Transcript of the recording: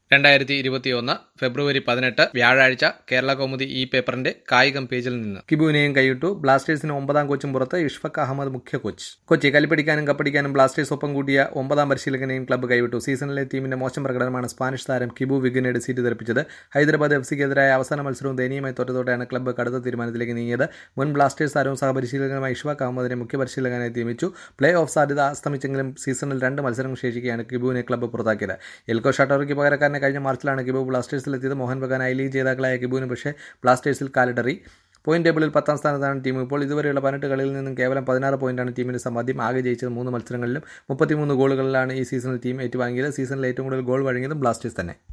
രണ്ടായിരത്തി ഇരുപത്തിയൊന്ന് ഫെബ്രുവരി പതിനെട്ട് വ്യാഴാഴ്ച കേരള കൗമുദി ഈ പേപ്പറിന്റെ കായികം പേജിൽ നിന്ന് കിബുവിനെയും കൈയിട്ടു ബ്ലാസ്റ്റേഴ്സിന് ഒമ്പതാം കോച്ചും പുറത്ത് ഇഷ്ഫഖ് അഹമ്മദ് മുഖ്യ കോച്ച് കൊച്ചി കലിപ്പിടിക്കാനും കപ്പടിക്കാനും ബ്ലാസ്റ്റേഴ്സ് ഒപ്പം കൂട്ടിയ ഒമ്പതാം പരിശീലകനെയും ക്ലബ്ബ് കൈവിട്ടു സീസണിലെ ടീമിന്റെ മോശം പ്രകടനമാണ് സ്പാനിഷ് താരം കിബു വിഗിനയുടെ സീറ്റ് തെറിപ്പിച്ചത് ഹൈദരാബാദ് എഫ് സിക്കെതിരായ അവസാന മത്സരവും ദയനീയമായി തോറ്റതോടെയാണ് ക്ലബ്ബ് കടുത്ത തീരുമാനത്തിലേക്ക് നീങ്ങിയത് മുൻ ബ്ലാസ്റ്റേഴ്സ് താരവും സഹപരിശീലകനുമായ ഇഷ്ഫഖ് അഹമ്മദിനെ മുഖ്യ പരിശീലകനായി നിയമിച്ചു പ്ലേ ഓഫ് സാധ്യത അസ്തമിച്ചെങ്കിലും സീസണിൽ രണ്ട് മത്സരങ്ങൾ ശേഷിക്കെയാണ് കിബുവിനെ ക്ലബ്ബ് പുറത്താക്കിയത് എൽക്കോ ഷട്ടോറിക്ക് പകരക്കാരനെ കഴിഞ്ഞ മാർച്ചിലാണ് കിബു ബ്ലാസ്റ്റേഴ്സിലെത്തിയത് മോഹൻ ബഗാൻ ഐ ലീഗ് ജേതാക്കളായ കിബുവിന് പക്ഷേ ബ്ലാസ്റ്റേഴ്സിൽ കാലിടറി പോയിന്റ് ടേബിളിൽ പത്താം സ്ഥാനത്താണ് ടീം ഇപ്പോൾ ഇതുവരെയുള്ള പതിനെട്ട് കളിയിൽ നിന്നും കേവലം പതിനാറ് പോയിന്റാണ് ടീമിന്റെ സമ്പാദ്യം ആകെ ജയിച്ചത് മൂന്ന് മത്സരങ്ങളിലും മുപ്പത്തിമൂന്ന് ഗോളുകളിലാണ് ഈ സീസണിൽ ടീം ഏറ്റുവാങ്ങിയത് സീസണിൽ ഏറ്റവും കൂടുതൽ ഗോൾ വഴങ്ങിയത് ബ്ലാസ്റ്റേഴ്സ് തന്നെ